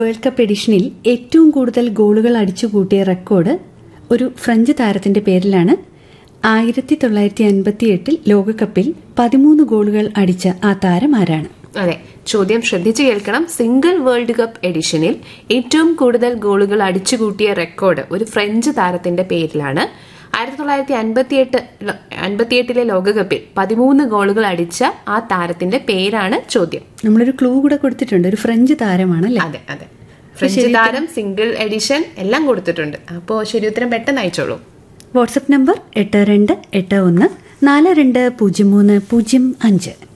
world cup എഡിഷനിൽ ഏറ്റവും കൂടുതൽ ഗോളുകൾ അടിച്ചുകൂട്ടിയ റെക്കോർഡ് ഒരു ഫ്രഞ്ച് താരത്തിന്റെ പേരിലാണ് ആയിരത്തി തൊള്ളായിരത്തി അൻപത്തി എട്ടിൽ ലോകകപ്പിൽ പതിമൂന്ന് ഗോളുകൾ അടിച്ച ആ താരം ആരാണ് അതെ ചോദ്യം ശ്രദ്ധിച്ചു കേൾക്കണം സിംഗിൾ വേൾഡ് കപ്പ് എഡിഷനിൽ ഏറ്റവും കൂടുതൽ ഗോളുകൾ അടിച്ചുകൂട്ടിയ റെക്കോർഡ് ഒരു ഫ്രഞ്ച് താരത്തിന്റെ പേരിലാണ് ആയിരത്തി തൊള്ളായിരത്തി അൻപത്തിയെട്ട് അൻപത്തിയെട്ടിലെ ലോകകപ്പിൽ പതിമൂന്ന് ഗോളുകൾ അടിച്ച ആ താരത്തിന്റെ പേരാണ് ചോദ്യം നമ്മളൊരു ക്ലൂ കൂടെ കൊടുത്തിട്ടുണ്ട് ഒരു ഫ്രഞ്ച് താരമാണല്ലേ അതെ അതെ ഫ്രഞ്ച് താരം സിംഗിൾ എഡിഷൻ എല്ലാം കൊടുത്തിട്ടുണ്ട് അപ്പോൾ ശരി ഉത്തരം പെട്ടെന്ന് അയച്ചോളൂ വാട്സപ്പ് നമ്പർ എട്ട് രണ്ട് എട്ട് ഒന്ന് നാല് രണ്ട് പൂജ്യം മൂന്ന് പൂജ്യം അഞ്ച്